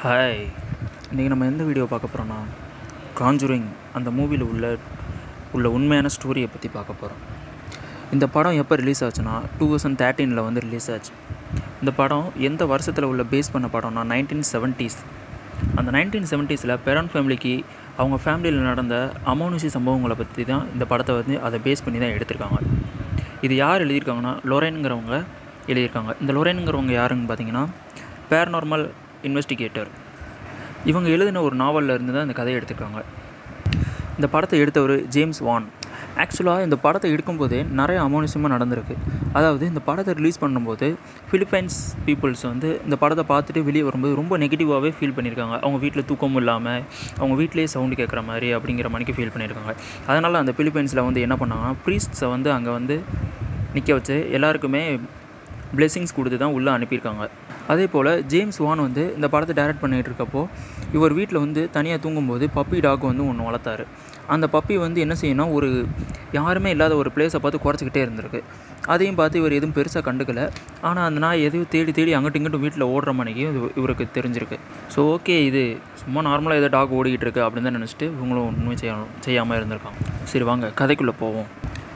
hi இன்றைக்கி நம்ம எந்த வீடியோ பார்க்க போகிறோன்னா காஞ்சுரிங் அந்த மூவியில் உள்ள உள்ள உண்மையான ஸ்டோரியை பற்றி பார்க்க போகிறோம் இந்த படம் எப்போ ரிலீஸ் ஆச்சுன்னா டூ தௌசண்ட் தேர்ட்டீனில் வந்து ரிலீஸ் ஆச்சு இந்த படம் எந்த வருஷத்தில் உள்ள பேஸ் பண்ண படம்னா நைன்டீன் செவன்ட்டீஸ் அந்த நைன்டீன் செவன்ட்டீஸில் பெரான் ஃபேமிலிக்கு அவங்க ஃபேமிலியில் நடந்த அமானுஷி சம்பவங்களை பற்றி தான் இந்த படத்தை வந்து அதை பேஸ் பண்ணி தான் எடுத்திருக்காங்க இது யார் எழுதியிருக்காங்கன்னா லொரேனுங்கிறவங்க எழுதியிருக்காங்க இந்த லொரேனுங்கிறவங்க யாருன்னு பார்த்தீங்கன்னா பேரநார்மல் இன்வெஸ்டிகேட்டர் இவங்க எழுதின ஒரு நாவலில் இருந்து தான் இந்த கதையை எடுத்திருக்காங்க இந்த படத்தை எடுத்தவர் ஜேம்ஸ் வான் ஆக்சுவலாக இந்த படத்தை எடுக்கும்போதே நிறைய அமானுஷமாக நடந்திருக்கு அதாவது இந்த படத்தை ரிலீஸ் பண்ணும்போது ஃபிலிப்பைன்ஸ் பீப்புள்ஸ் வந்து இந்த படத்தை பார்த்துட்டு வெளியே வரும்போது ரொம்ப நெகட்டிவாகவே ஃபீல் பண்ணியிருக்காங்க அவங்க வீட்டில் தூக்கமும் இல்லாமல் அவங்க வீட்டிலேயே சவுண்டு கேட்குற மாதிரி அப்படிங்கிற மணிக்கு ஃபீல் பண்ணியிருக்காங்க அதனால் அந்த பிலிப்பைன்ஸில் வந்து என்ன பண்ணாங்கன்னா ப்ரீஸ்ட்ஸை வந்து அங்கே வந்து நிற்க வச்சு எல்லாருக்குமே பிளெஸிங்ஸ் கொடுத்து தான் உள்ளே அனுப்பியிருக்காங்க அதே போல் ஜேம்ஸ் வான் வந்து இந்த படத்தை டைரக்ட் பண்ணிகிட்டு இருக்கப்போ இவர் வீட்டில் வந்து தனியாக தூங்கும்போது பப்பி டாக் வந்து ஒன்று வளர்த்தாரு அந்த பப்பி வந்து என்ன செய்யணும் ஒரு யாருமே இல்லாத ஒரு பிளேஸை பார்த்து குறைச்சிக்கிட்டே இருந்திருக்கு அதையும் பார்த்து இவர் எதுவும் பெருசாக கண்டுக்கல ஆனால் அந்த நாய் எதையும் தேடி தேடி அங்கிட்டும் இங்கிட்டும் வீட்டில் ஓடுற மணிக்கு இது இவருக்கு தெரிஞ்சிருக்கு ஸோ ஓகே இது சும்மா நார்மலாக ஏதோ டாக் ஓடிக்கிட்டு இருக்கு அப்படின்னு தான் நினச்சிட்டு இவங்களும் ஒன்றுமே செய்ய செய்யாமல் இருந்திருக்காங்க சரி வாங்க கதைக்குள்ளே போவோம்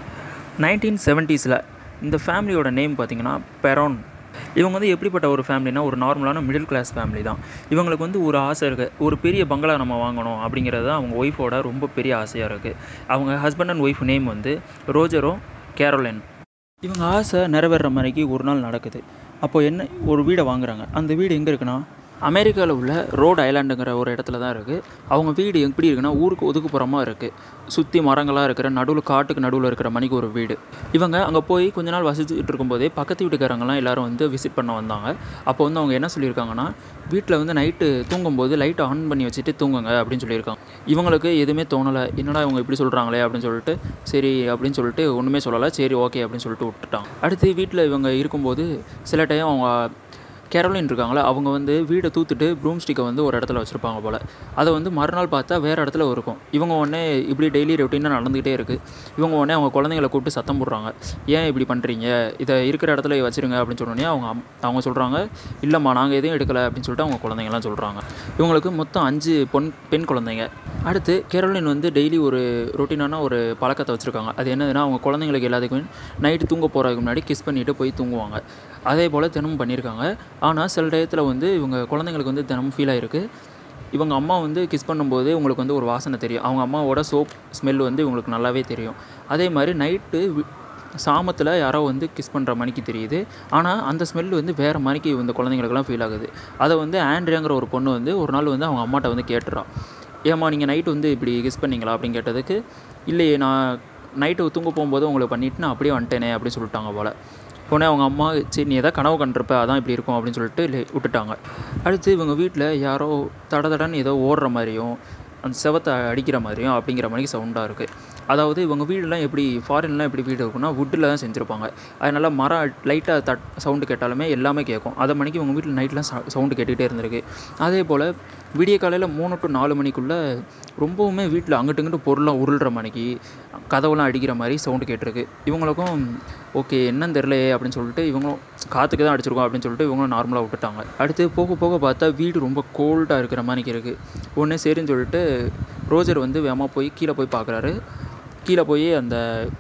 நைன்டீன் செவன்ட்டீஸில் இந்த ஃபேமிலியோட நேம் பார்த்தீங்கன்னா பெரோன் இவங்க வந்து எப்படிப்பட்ட ஒரு ஃபேமிலினா ஒரு நார்மலான மிடில் கிளாஸ் ஃபேமிலி தான் இவங்களுக்கு வந்து ஒரு ஆசை இருக்குது ஒரு பெரிய பங்களா நம்ம வாங்கணும் அப்படிங்கிறது தான் அவங்க ஒய்ஃபோட ரொம்ப பெரிய ஆசையாக இருக்குது அவங்க ஹஸ்பண்ட் அண்ட் ஒய்ஃப் நேம் வந்து ரோஜரும் கேரோலின் இவங்க ஆசை நிறைவேற மாதிரிக்கு ஒரு நாள் நடக்குது அப்போ என்ன ஒரு வீடை வாங்குறாங்க அந்த வீடு எங்கே இருக்குன்னா அமெரிக்காவில் உள்ள ரோட் ஐலாண்டுங்கிற ஒரு இடத்துல தான் இருக்குது அவங்க வீடு எப்படி இருக்குன்னா ஊருக்கு ஒதுக்குப்புறமாக இருக்குது சுற்றி மரங்களாக இருக்கிற நடுவில் காட்டுக்கு நடுவில் இருக்கிற மணிக்கு ஒரு வீடு இவங்க அங்கே போய் கொஞ்ச நாள் வசிச்சுட்டு இருக்கும்போதே பக்கத்து வீட்டுக்காரங்களாம் எல்லாரும் வந்து விசிட் பண்ண வந்தாங்க அப்போ வந்து அவங்க என்ன சொல்லியிருக்காங்கன்னா வீட்டில் வந்து நைட்டு தூங்கும்போது லைட்டை ஆன் பண்ணி வச்சுட்டு தூங்குங்க அப்படின்னு சொல்லியிருக்காங்க இவங்களுக்கு எதுவுமே தோணலை என்னடா இவங்க இப்படி சொல்கிறாங்களே அப்படின்னு சொல்லிட்டு சரி அப்படின்னு சொல்லிட்டு ஒன்றுமே சொல்லலை சரி ஓகே அப்படின்னு சொல்லிட்டு விட்டுட்டாங்க அடுத்து வீட்டில் இவங்க இருக்கும்போது சில டைம் அவங்க கேரோலின் இருக்காங்களே அவங்க வந்து வீடை தூத்துட்டு ப்ரூம் ஸ்டிக்கை வந்து ஒரு இடத்துல வச்சுருப்பாங்க போல் அதை வந்து மறுநாள் பார்த்தா வேறு இடத்துல இருக்கும் இவங்க உடனே இப்படி டெய்லி ரொட்டீனாக நடந்துக்கிட்டே இருக்குது இவங்க உடனே அவங்க குழந்தைங்கள கூப்பிட்டு சத்தம் போடுறாங்க ஏன் இப்படி பண்ணுறீங்க இதை இருக்கிற இடத்துல வச்சுருங்க அப்படின்னு சொன்னோடனே அவங்க அம்- அவங்க சொல்கிறாங்க இல்லைம்மா நாங்கள் எதையும் எடுக்கலை அப்படின்னு சொல்லிட்டு அவங்க குழந்தைங்கலாம் சொல்கிறாங்க இவங்களுக்கு மொத்தம் அஞ்சு பொன் பெண் குழந்தைங்க அடுத்து கேரோலின் வந்து டெய்லி ஒரு ரொட்டீனான ஒரு பழக்கத்தை வச்சுருக்காங்க அது என்னதுன்னா அவங்க குழந்தைங்களுக்கு எல்லாத்துக்குமே நைட்டு தூங்க போகிறதுக்கு முன்னாடி கிஸ் பண்ணிவிட்டு போய் தூங்குவாங்க அதே போல் தினமும் பண்ணியிருக்காங்க ஆனால் சில டயத்தில் வந்து இவங்க குழந்தைங்களுக்கு வந்து தினமும் ஃபீல் ஆகிருக்கு இவங்க அம்மா வந்து கிஸ் பண்ணும்போது உங்களுக்கு வந்து ஒரு வாசனை தெரியும் அவங்க அம்மாவோட சோப் ஸ்மெல் வந்து இவங்களுக்கு நல்லாவே தெரியும் அதே மாதிரி நைட்டு சாமத்தில் யாரோ வந்து கிஸ் பண்ணுற மணிக்கு தெரியுது ஆனால் அந்த ஸ்மெல் வந்து வேறு மணிக்கு இந்த குழந்தைங்களுக்குலாம் ஃபீல் ஆகுது அதை வந்து ஆண்ட்ரியாங்கிற ஒரு பொண்ணு வந்து ஒரு நாள் வந்து அவங்க அம்மாட்ட வந்து கேட்டுறா ஏம்மா நீங்கள் நைட்டு வந்து இப்படி கிஸ் பண்ணீங்களா அப்படின்னு கேட்டதுக்கு இல்லையே நான் நைட்டு தூங்க போகும்போது உங்களுக்கு பண்ணிட்டு நான் அப்படியே வந்துட்டேனே அப்படின்னு சொல்லிட்டாங்க போல் உடனே அவங்க அம்மா சரி நீ எதாவது கனவு கண்டிருப்ப அதான் இப்படி இருக்கும் அப்படின்னு சொல்லிட்டு லே- விட்டுட்டாங்க அடுத்து இவங்க வீட்டில் யாரோ தட தடன்னு ஏதோ ஓடுற மாதிரியும் அந்த செவத்தை அடிக்கிற மாதிரியும் அப்படிங்கிற மாதிரி சவுண்டாக இருக்குது அதாவது இவங்க வீடுலாம் எப்படி ஃபாரின்லாம் எப்படி வீடு இருக்குன்னா வுட்டில் தான் செஞ்சுருப்பாங்க அதனால் மரம் லைட்டாக தட் சவுண்டு கேட்டாலுமே எல்லாமே கேட்கும் அதை மணிக்கு இவங்க வீட்டில் நைட்லாம் சவுண்டு கேட்டுக்கிட்டே இருந்திருக்கு அதே போல் விடிய காலையில் மூணு டு நாலு மணிக்குள்ளே ரொம்பவுமே வீட்டில் அங்கிட்டு இங்கிட்டு பொருளாக உருள்ற மணிக்கு கதவுலாம் அடிக்கிற மாதிரி சவுண்டு கேட்டிருக்கு இவங்களுக்கும் ஓகே என்னன்னு தெரியலையே அப்படின்னு சொல்லிட்டு இவங்களும் காற்றுக்கு தான் அடிச்சிருக்கோம் அப்படின்னு சொல்லிட்டு இவங்களும் நார்மலாக விட்டுட்டாங்க அடுத்து போக போக பார்த்தா வீடு ரொம்ப கோல்டாக இருக்கிற மாதிரி இருக்குது ஒன்று சரின்னு சொல்லிட்டு ரோஜர் வந்து வேகமாக போய் கீழே போய் பார்க்குறாரு கீழே போய் அந்த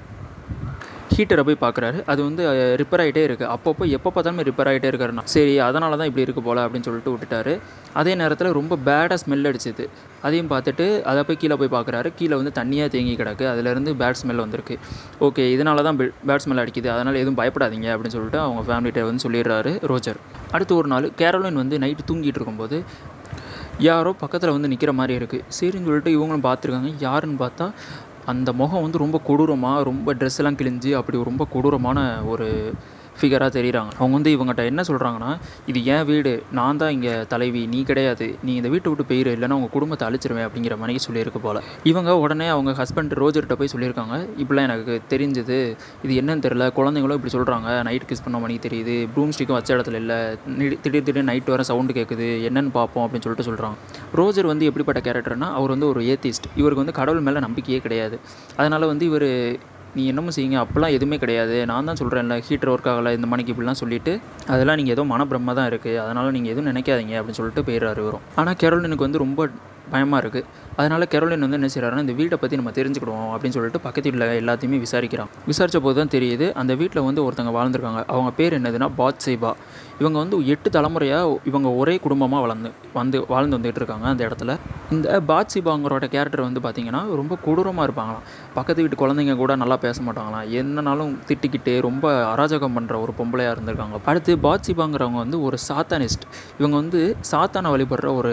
ஹீட்டரை போய் பார்க்குறாரு அது வந்து ரிப்பேர் ஆகிட்டே இருக்குது அப்பப்போ எப்போ பார்த்தாலுமே ரிப்பேர் ஆகிட்டே இருக்காருண்ணா சரி அதனால தான் இப்படி இருக்கு போல் அப்படின்னு சொல்லிட்டு விட்டுட்டாரு அதே நேரத்தில் ரொம்ப பேடாக ஸ்மெல் அடிச்சுது அதையும் பார்த்துட்டு அதை போய் கீழே போய் பார்க்குறாரு கீழே வந்து தண்ணியாக தேங்கி கிடக்கு அதுலேருந்து பேட் ஸ்மெல் வந்திருக்கு ஓகே இதனால தான் பேட் ஸ்மெல் அடிக்குது அதனால் எதுவும் பயப்படாதீங்க அப்படின்னு சொல்லிட்டு அவங்க ஃபேமிலிகிட்ட வந்து சொல்லிடுறாரு ரோஜர் அடுத்து ஒரு நாள் கேரோலின் வந்து நைட்டு தூங்கிட்டு இருக்கும்போது யாரோ பக்கத்தில் வந்து நிற்கிற மாதிரி இருக்குது சரின்னு சொல்லிட்டு இவங்களும் பார்த்துருக்காங்க யாருன்னு பார்த்தா அந்த முகம் வந்து ரொம்ப கொடூரமாக ரொம்ப ட்ரெஸ் எல்லாம் கிழிஞ்சு அப்படி ரொம்ப கொடூரமான ஒரு ஃபிகராக தெரியுறாங்க அவங்க வந்து இவங்ககிட்ட என்ன சொல்கிறாங்கன்னா இது என் வீடு நான் தான் இங்கே தலைவி நீ கிடையாது நீ இந்த வீட்டை விட்டு போயிரு இல்லைன்னா உங்கள் குடும்பத்தை அழிச்சிருவேன் அப்படிங்கிற மாதிரி சொல்லியிருக்கு போல் இவங்க உடனே அவங்க ஹஸ்பண்ட் ரோஜர்கிட்ட போய் சொல்லியிருக்காங்க இப்படிலாம் எனக்கு தெரிஞ்சது இது என்னன்னு தெரியல குழந்தைங்களும் இப்படி சொல்கிறாங்க நைட் கிஸ் பண்ண மணிக்கு தெரியுது ப்ரூம் ஸ்டிக்கும் வச்ச இடத்துல இல்லை நிடி- திடீர் திடீர்னு நைட் வர சவுண்டு கேட்குது என்னன்னு பார்ப்போம் அப்படின்னு சொல்லிட்டு சொல்கிறாங்க ரோஜர் வந்து எப்படிப்பட்ட கேரக்டர்னா அவர் வந்து ஒரு ஏத்திஸ்ட் இவருக்கு வந்து கடவுள் மேலே நம்பிக்கையே கிடையாது அதனால் வந்து இவர் நீ என்னமோ செய்யுங்க அப்போல்லாம் எதுவுமே கிடையாது நான் தான் சொல்கிறேன்ல ஹீட்டர் ஒர்க் ஆகலை இந்த மணிக்கு இப்படிலாம் சொல்லிட்டு அதெல்லாம் நீங்கள் ஏதோ மனப்பிரம தான் இருக்குது அதனால் நீங்கள் எதுவும் நினைக்காதீங்க அப்படின்னு சொல்லிட்டு போயிடுறாரு வரும் ஆனால் கெரோலினுக்கு வந்து ரொம்ப பயமாக இருக்குது அதனால் கெரோலின் வந்து என்ன செய்கிறாருன்னா இந்த வீட்டை பற்றி நம்ம தெரிஞ்சுக்கிடுவோம் அப்படின்னு சொல்லிட்டு பக்கத்து வீட்டில் எல்லாத்தையுமே விசாரிக்கிறான் விசாரித்த போது தான் தெரியுது அந்த வீட்டில் வந்து ஒருத்தங்க வாழ்ந்துருக்காங்க அவங்க பேர் என்னதுன்னா பாத்சேபா இவங்க வந்து எட்டு தலைமுறையாக இவங்க ஒரே குடும்பமாக வளர்ந்து வந்து வாழ்ந்து வந்துகிட்டு இருக்காங்க அந்த இடத்துல இந்த பாத்சிபாங்கிறோட கேரக்டர் வந்து பார்த்திங்கன்னா ரொம்ப கொடூரமாக இருப்பாங்களாம் பக்கத்து வீட்டு குழந்தைங்க கூட நல்லா பேச மாட்டாங்களாம் என்னனாலும் திட்டிக்கிட்டு ரொம்ப அராஜகம் பண்ணுற ஒரு பொம்பளையாக இருந்திருக்காங்க அடுத்து பாத்சிபாங்கிறவங்க வந்து ஒரு சாத்தானிஸ்ட் இவங்க வந்து சாத்தானை வழிபடுற ஒரு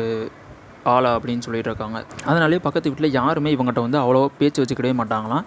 ஆளா அப்படின்னு சொல்லிட்டு இருக்காங்க அதனாலே பக்கத்து வீட்டில் யாருமே இவங்ககிட்ட வந்து அவ்வளோ பேச்சு வச்சுக்கிடவே மாட்டாங்களாம்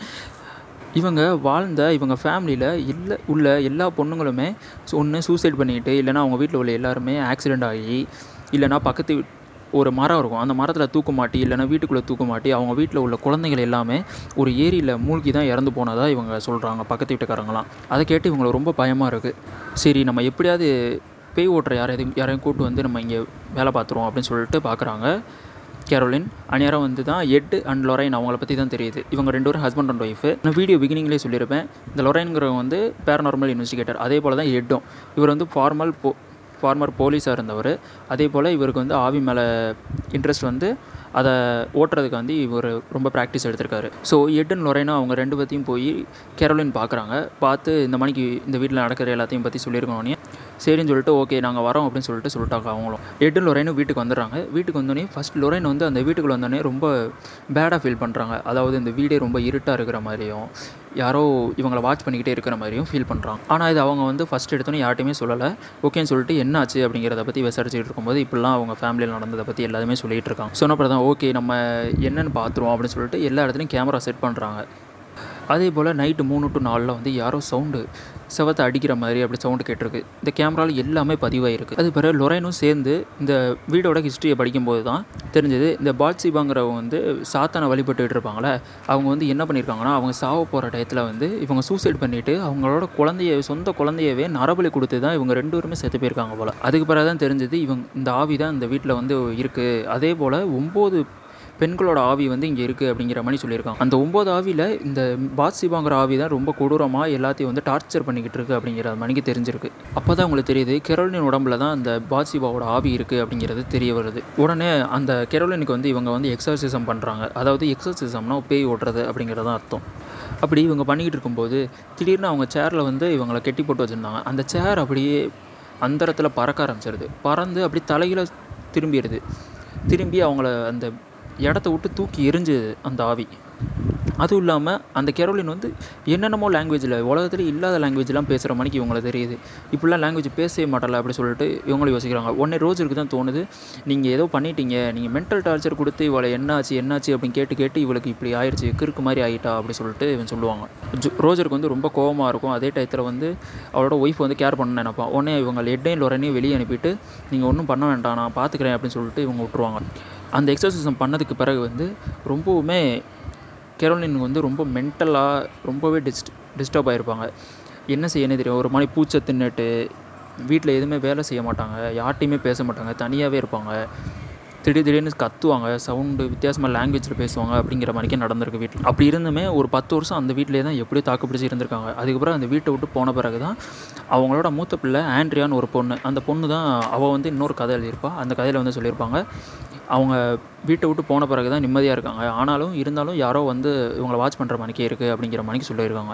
இவங்க வாழ்ந்த இவங்க ஃபேமிலியில் இல்லை உள்ள எல்லா பொண்ணுங்களுமே ஒன்று சூசைட் பண்ணிக்கிட்டு இல்லைனா அவங்க வீட்டில் உள்ள எல்லாருமே ஆக்சிடெண்ட் ஆகி இல்லைனா பக்கத்து வீ- ஒரு மரம் இருக்கும் அந்த மரத்தில் தூக்க மாட்டி இல்லைனா வீட்டுக்குள்ளே தூக்க மாட்டி அவங்க வீட்டில் உள்ள குழந்தைகள் எல்லாமே ஒரு ஏரியில் மூழ்கி தான் இறந்து போனதாக இவங்க சொல்கிறாங்க பக்கத்து வீட்டுக்காரங்களாம் அதை கேட்டு இவங்களுக்கு ரொம்ப பயமாக இருக்குது சரி நம்ம எப்படியாவது பேய் ஓட்டுற யாரையும் யாரையும் கூட்டு வந்து நம்ம இங்கே வேலை பார்த்துருவோம் அப்படின்னு சொல்லிட்டு பார்க்குறாங்க கேரோலின் அந்நேரம் வந்து தான் எட் அண்ட் லொரைன் அவங்கள பற்றி தான் தெரியுது இவங்க ரெண்டு பேரும் ஹஸ்பண்ட் அண்ட் ஒய்ஃபு நான் வீடியோ பிகினிங்லேயே சொல்லியிருப்பேன் இந்த லொரைன்கிறவங்க வந்து பேரநார்மல் இன்வெஸ்டிகேட்டர் அதே போல் தான் எட்டும் இவர் வந்து ஃபார்மல் போ ஃபார்மர் போலீஸாக இருந்தவர் அதே போல் இவருக்கு வந்து ஆவி மேலே இன்ட்ரெஸ்ட் வந்து அதை ஓட்டுறதுக்கு வந்து இவர் ரொம்ப ப்ராக்டிஸ் எடுத்திருக்காரு ஸோ எட்டன் லொரைனா அவங்க ரெண்டு பற்றியும் போய் கேரோலின் பார்க்குறாங்க பார்த்து இந்த மணிக்கு இந்த வீட்டில் நடக்கிற எல்லாத்தையும் பற்றி சொல்லியிருக்கோன்னே சரின்னு சொல்லிட்டு ஓகே நாங்கள் வரோம் அப்படின்னு சொல்லிட்டு சொல்லிட்டாங்க அவங்களும் எட்டன் லொரைனும் வீட்டுக்கு வந்துடுறாங்க வீட்டுக்கு வந்தோடனே ஃபஸ்ட் லொரைன் வந்து அந்த வீட்டுக்குள்ள வந்தோடனே ரொம்ப பேடாக ஃபீல் பண்ணுறாங்க அதாவது இந்த வீடே ரொம்ப இருட்டாக இருக்கிற மாதிரியும் யாரோ இவங்களை வாட்ச் பண்ணிக்கிட்டே இருக்கிற மாதிரியும் ஃபீல் பண்ணுறாங்க ஆனால் இது அவங்க வந்து ஃபஸ்ட் எடுத்தோன்னே யார்ட்டையுமே சொல்லலை ஓகேன்னு சொல்லிட்டு என்னாச்சு அப்படிங்கிறத பற்றி விசாரிச்சுட்டு இருக்கும்போது இப்படிலாம் அவங்க ஃபேமிலியில் நடந்ததை பற்றி எல்லாருமே சொல்லிகிட்டு இருக்காங்க சொன்னப்பறம் தான் ஓகே நம்ம என்னென்னு பார்த்துருவோம் அப்படின்னு சொல்லிட்டு எல்லா இடத்துலையும் கேமரா செட் பண்ணுறாங்க அதே போல் நைட்டு மூணு டு நாலில் வந்து யாரோ சவுண்டு செவத்தை அடிக்கிற மாதிரி அப்படி சவுண்டு கேட்டிருக்கு இந்த கேமராவில் எல்லாமே பதிவாயிருக்கு அது பிறகு லொரைனும் சேர்ந்து இந்த வீடோட ஹிஸ்ட்ரியை படிக்கும்போது தான் தெரிஞ்சது இந்த பாட்சிபாங்கிறவங்க வந்து சாத்தானை வழிபட்டுட்டு இருப்பாங்களே அவங்க வந்து என்ன பண்ணியிருக்காங்கன்னா அவங்க சாவ போகிற டயத்தில் வந்து இவங்க சூசைட் பண்ணிவிட்டு அவங்களோட குழந்தைய சொந்த குழந்தையவே நரபலி கொடுத்து தான் இவங்க ரெண்டு பேருமே செத்து போயிருக்காங்க போல் அதுக்கு பிறகு தான் தெரிஞ்சது இவங்க இந்த ஆவி தான் இந்த வீட்டில் வந்து இருக்குது அதே போல் ஒம்பது பெண்களோட ஆவி வந்து இங்கே இருக்குது அப்படிங்கிற மாதிரி சொல்லியிருக்காங்க அந்த ஒம்பது ஆவியில் இந்த பாத்சிபாங்கிற ஆவி தான் ரொம்ப கொடூரமாக எல்லாத்தையும் வந்து டார்ச்சர் பண்ணிக்கிட்டு இருக்கு அப்படிங்கிற மணிக்கு தெரிஞ்சிருக்கு அப்போ தான் உங்களுக்கு தெரியுது கெரோலின் உடம்புல தான் அந்த பாத்சிபாவோட ஆவி இருக்குது அப்படிங்கிறது தெரிய வருது உடனே அந்த கெரோலினுக்கு வந்து இவங்க வந்து எக்ஸர்சிசம் பண்ணுறாங்க அதாவது எக்ஸர்சிசம்னா பேய் ஓட்டுறது அப்படிங்கிறது தான் அர்த்தம் அப்படி இவங்க பண்ணிக்கிட்டு இருக்கும்போது திடீர்னு அவங்க சேரில் வந்து இவங்களை கெட்டி போட்டு வச்சுருந்தாங்க அந்த சேர் அப்படியே அந்தரத்தில் பறக்க ஆரம்பிச்சிருது பறந்து அப்படி தலைகீழ திரும்பிடுது திரும்பி அவங்கள அந்த இடத்த விட்டு தூக்கி எரிஞ்சுது அந்த ஆவி அதுவும் இல்லாமல் அந்த கெரோலின் வந்து என்னென்னமோ லாங்குவேஜில் உலகத்துல இல்லாத லாங்குவேஜ்லாம் பேசுகிற மணிக்கு இவங்களை தெரியுது இப்படிலாம் லாங்குவேஜ் பேசவே மாட்டல அப்படி சொல்லிட்டு இவங்களும் யோசிக்கிறாங்க உடனே ரோஜருக்கு தான் தோணுது நீங்கள் ஏதோ பண்ணிட்டீங்க நீங்கள் மென்டல் டார்ச்சர் கொடுத்து இவளை என்னாச்சு என்னாச்சு அப்படின்னு கேட்டு கேட்டு இவளுக்கு இப்படி ஆயிடுச்சு கிறுக்கு மாதிரி ஆயிட்டா அப்படி சொல்லிட்டு இவன் சொல்லுவாங்க ஜோ- ரோஜருக்கு வந்து ரொம்ப கோவமாக இருக்கும் அதே டயத்தில் வந்து அவளோட ஒய்ஃப் வந்து கேர் பண்ண நினைப்பான் உடனே இவங்க லெட்டையும் லொரனையும் வெளியே அனுப்பிட்டு நீங்கள் ஒன்றும் பண்ண வேண்டாம் நான் பார்த்துக்கிறேன் அப்படின்னு சொல்லிட்டு இவங்க விட்டுருவாங்க அந்த எக்ஸசைசம் பண்ணதுக்கு பிறகு வந்து ரொம்பவுமே கெரோலின் வந்து ரொம்ப மென்டலாக ரொம்பவே டிஸ்ட் டிஸ்டர்ப் ஆகிருப்பாங்க என்ன செய்யனே தெரியும் ஒரு மாதிரி பூச்சை தின்னுட்டு வீட்டில் எதுவுமே வேலை செய்ய மாட்டாங்க யார்ட்டையுமே பேச மாட்டாங்க தனியாகவே இருப்பாங்க திடீர் திடீர்னு கத்துவாங்க சவுண்டு வித்தியாசமாக லாங்குவேஜில் பேசுவாங்க அப்படிங்கிற மாதிரிக்கே நடந்திருக்கு வீட்டில் அப்படி இருந்துமே ஒரு பத்து வருஷம் அந்த வீட்டிலே தான் எப்படியோ தாக்கு பிடிச்சி இருந்திருக்காங்க அதுக்கப்புறம் அந்த வீட்டை விட்டு போன பிறகு தான் அவங்களோட மூத்த பிள்ளை ஆண்ட்ரியான்னு ஒரு பொண்ணு அந்த பொண்ணு தான் அவள் வந்து இன்னொரு கதை எழுதியிருப்பா அந்த கதையில் வந்து சொல்லியிருப்பாங்க அவங்க வீட்டை விட்டு போன பிறகு தான் நிம்மதியாக இருக்காங்க ஆனாலும் இருந்தாலும் யாரோ வந்து இவங்களை வாட்ச் பண்ணுற மணிக்கே இருக்குது அப்படிங்கிற மணிக்கு சொல்லியிருக்காங்க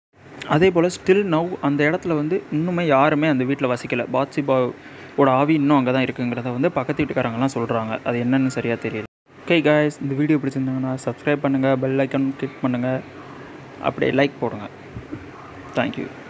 அதே போல் ஸ்டில் நவ் அந்த இடத்துல வந்து இன்னுமே யாருமே அந்த வீட்டில் வசிக்கலை பாத்சிபாவோட ஆவி இன்னும் அங்கே தான் இருக்குங்கிறத வந்து பக்கத்து வீட்டுக்காரங்கலாம் சொல்கிறாங்க அது என்னன்னு சரியாக தெரியல ஓகே காய்ஸ் இந்த வீடியோ பிடிச்சிருந்தாங்கன்னா சப்ஸ்கிரைப் பண்ணுங்கள் பெல் ஐக்கான் கிளிக் பண்ணுங்கள் அப்படியே லைக் போடுங்க தேங்க்யூ